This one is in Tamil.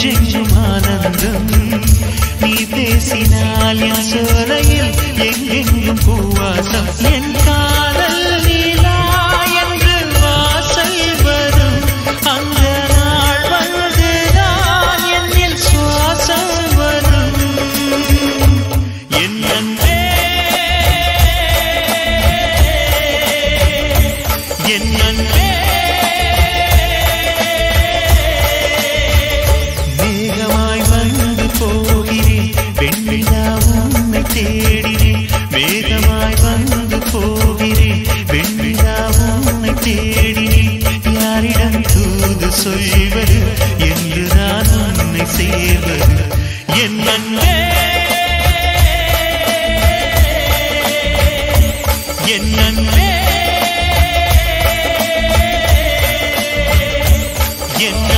என்றென்றும் ஆனந்தம் நீ பேசினால் என் சோலையில் எங்கெங்கும் பூவாசம் என் காதல் நீலா என்று வாசல் வரும் அந்த நாள் வந்துதான் என்னில் சுவாசம் வரும் என் அன்பே என் அன்பே மேகமாய் வந்து போகிறேன் வெண்ணிலா உன்னை தேடினேன் மேகமாய் வந்து போகிறேன் வெண்ணிலா உன்னை தேடினேன் யாரிடம் தூது சொல்வது என்று நான் உன்னை சேர்வது என் அன்பே என் அன்பே என்